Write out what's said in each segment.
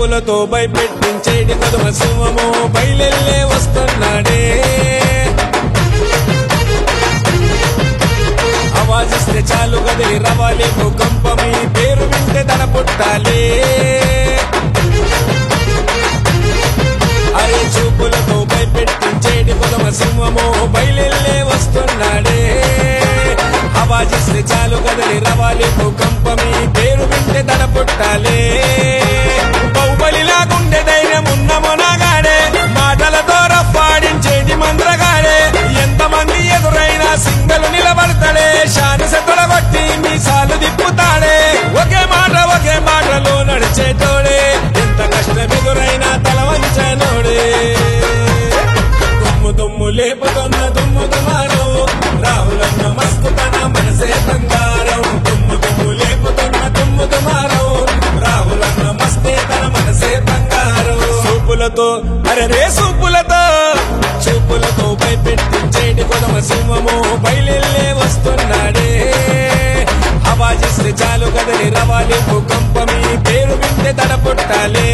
చూపులతో భయపెట్టించేటి కొదమ సింహము బయలెల్లే వస్తున్నాడే అవాజిస్తే చాలు కదిలి రవాలి భూకంపమి పేరు వింటే తన పుట్టాలే అరే చూపులతో భయపెట్టించేటి కొదమ సింహము బయలెల్లే వస్తున్నాడే అవాజిస్తే చాలు కదిలి రవాలి భూకంపమి పేరు వింటే తన పుట్టాలే బహుబలిలా గుండె ధైర్యం ఉన్న మొనగాడే మాటలతో రఫాడించేటి మంత్రగాడే ఎంతమంది ఎదురైనా సింగలు నిలబడతాడే శాని కొట్టి మీసాలు దిప్పుతాడే ఒకే మాట ఒకే మాటలో నడిచేటోడే ఎంత కష్టం ఎదురైనా తల వంచనోడే దుమ్ము దుమ్ము లేపుతున్న దుమ్ము దుమారం రాహులన్న మస్తు తన మనసే బంగారం దుమ్ము దుమ్ము లేపుతున్న దుమ్ము దుమారం రాహులన్న మస్తే తన మనసే బంగారం సూపులతో అరే రే సూపులతో చూపులతో భయపెట్టించేటి కొదమ సింహము బయలెల్లే వస్తున్నాడే అవాజిస్తే చాలు కదలి రవాలి భూకంపమి పేరు వింటే తడ పుట్టాలే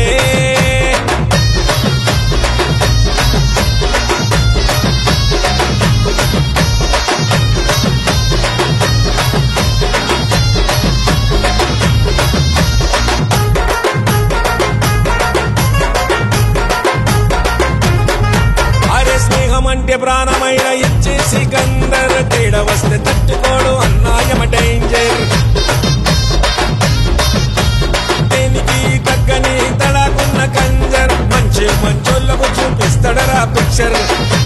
అరే స్నేహం అంటే ప్రాణమైన ఇచ్చేసి గందర తేడ వస్తే తట్టుకోడు అన్నాయమ డేంజర్ దేనికి తగ్గని తడాకున్న కంజర్ మంచి మంచోళ్ళకు చూపిస్తాడరా పిక్చర్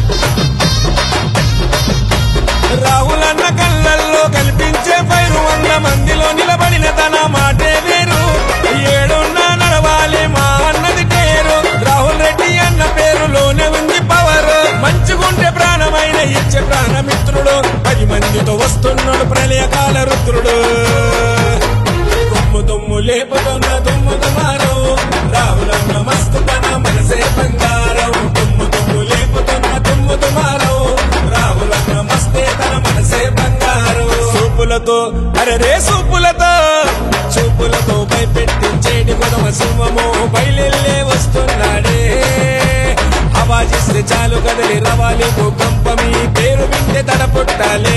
రాహుల్ అన్న కళ్ళల్లో కల్పించే పైరు వంద మందిలో నిలబడిన తన మాటే వేరు ఏడున్నా నడవాలి మా అన్నది పేరు రాహుల్ రెడ్డి అన్న పేరులోనే ఉంది పవర్ మంచుకుంటే ప్రాణమైన ఇచ్చే ప్రాణమిత్రుడు పది మందితో వస్తున్నాడు ప్రళయకాల రుద్రుడు దుమ్ము దుమ్ము లేపుతున్న దుమ్ము దుమారం రాహులన్న మస్తు తన మనసే బంగారం దుమ్ము దుమ్ము లేపుతున్న దుమ్ము దుమారం రాహులన్న మస్తే తన మనసే బంగారం సూపులతో అరే రే సూపులతో చూపులతో భయపెట్టించేటి కొదమ సింహము బయలెల్లే వస్తున్నాడే అవాజిస్తే చాలు కదిలి రవాలి భూకంపమి పేరు వింటే తడ పుట్టాలే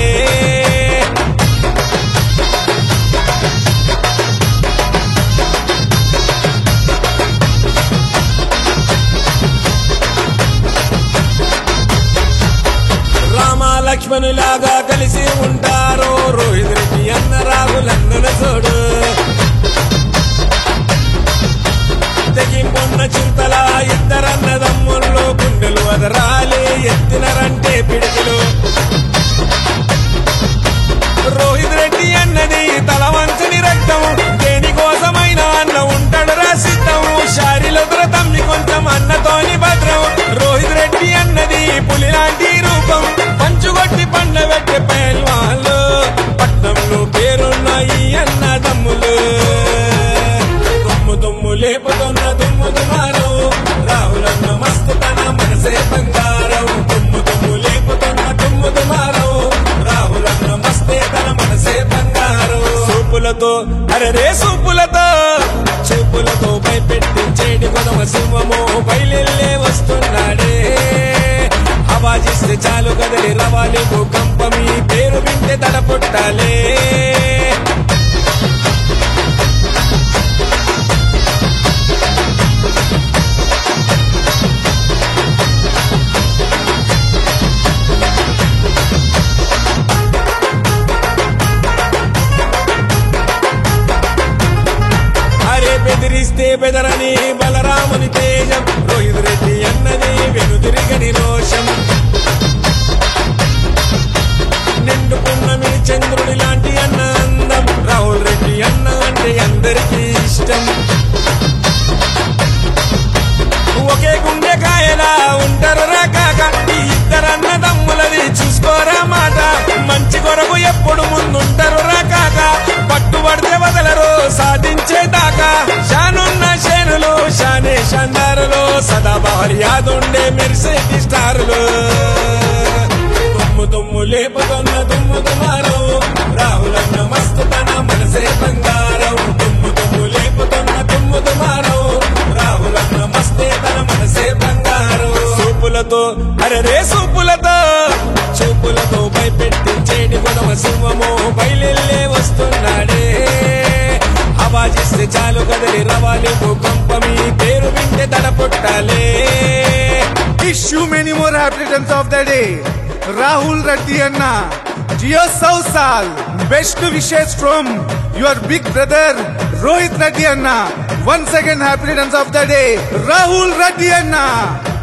రామ లక్ష్మణులాగా కలిసి ఉంటారు రోహిత్ రెడ్డి అన్న రాహులన్నను చూడు తెగింపున్న చింతల ఇద్దరన్నదమ్ముల్లో గుండెలు వదరాలి ఎత్తినరంటే పిడికిలు రోహిత్ రెడ్డి అన్నది తల వంచని రక్తం దేనికోసమైన అన్న ఉంటాడు రాసిద్దాం శారీలో తమ్మి కొంచెం అన్నతోని భద్రం రోహిత్ రెడ్డి అన్నది పులి లాంటి రూపం పంచుగొట్టి పండ్ల పెట్టే పేల్వాళ్ళు పట్నంలో పేరున్నాయి అన్నదమ్ములు దుమ్ము దుమ్ము లేపుతున్న దుమ్ము దుమారం రాహులన్న మస్తు తన మనసే బంగారం దుమ్ము దుమ్ము లేపుతున్న దుమ్ము దుమారం రాహులన్న మస్తే తన మనసే బంగారం సూపులతో అరే రే సూపులతో చూపులతో భయపెట్టించేటి కొదమ సింహము బయలెల్లే వస్తున్నాడే అవాజిస్తే చాలు కదిలి రవాలి భూకంపమి పేరు వింటే తడ పుట్టాలే అరే బెదిరిస్తే బెదరని బలరాముని తేజం రోహిత్ రెడ్డి అన్నది వెనుదిరిగని రోషం నిండు పున్నమి చంద్రుడి లాంటి అన్న అందం రాహుల్ రెడ్డి అన్న అంటే అందరికీ ఇష్టం ఒకే గుండె కాయలా ఉంటారు రాకాక ఈ ఇద్దరన్న దమ్ములది చూసుకోరా మాట మంచి కొరకు ఎప్పుడు ముందుంటారు రాకాక పట్టుబడితే వదలరు సాధించేదాకా షానున్న షేరులు షానే షందారులు సదా భార్యాదుండే మెరిసేటి స్టారులు దుమ్ము దుమ్ము లేపుతున్న దుమ్ము దుమారం రాహులన్న మస్తు తన మనసే బంగారం దుమ్ము దుమ్ము లేపుతున్న దుమ్ము దుమారం రాహుల్ చాలు కదిలి రవాలి భూకంప మీ పేరు వింటే తడ పుట్టాలే Issue many more happy returns of the day. Rahul Reddy Anna. Gio Sausal. Best wishes from your big brother Rohit Reddy Anna. Once again happy returns of the day. Rahul Reddy Anna.